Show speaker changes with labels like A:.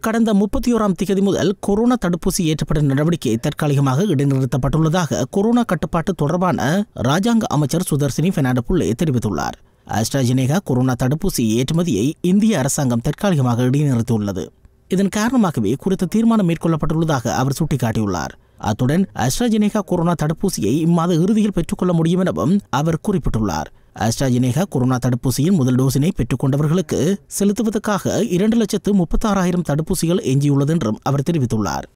A: கடந்த முப்பத்தி ஓராம் திகதி முதல் கொரோனா தடுப்பூசி ஏற்றப்படும் நடவடிக்கை தற்காலிகமாக இடைநிறுத்தப்பட்டுள்ளதாக கொரோனா கட்டுப்பாட்டு தொடர்பான ராஜாங்க அமைச்சர் சுதர்சினி பெர்னாண்டோ புள்ளே தெரிவித்துள்ளார் ஆஸ்ட்ராஜெனேகா கொரோனா தடுப்பூசி ஏற்றுமதியை இந்திய அரசாங்கம் தற்காலிகமாக இடைநிறுத்தியுள்ளது இதன் காரணமாகவே குறித்த தீர்மானம் மேற்கொள்ளப்பட்டுள்ளதாக அவர் சுட்டிக்காட்டியுள்ளார் அத்துடன் அஸ்ட்ராஜெனேகா கொரோனா தடுப்பூசியை இம்மாத இறுதியில் பெற்றுக்கொள்ள முடியும் எனவும் அவர் குறிப்பிட்டுள்ளார் அஸ்ட்ராஜெனேகா கொரோனா தடுப்பூசியின் முதல் டோஸினை பெற்றுக்கொண்டவர்களுக்கு செலுத்துவதற்காக இரண்டு லட்சத்து முப்பத்தாறாயிரம் தடுப்பூசிகள் எஞ்சியுள்ளது என்றும் அவர் தெரிவித்துள்ளார்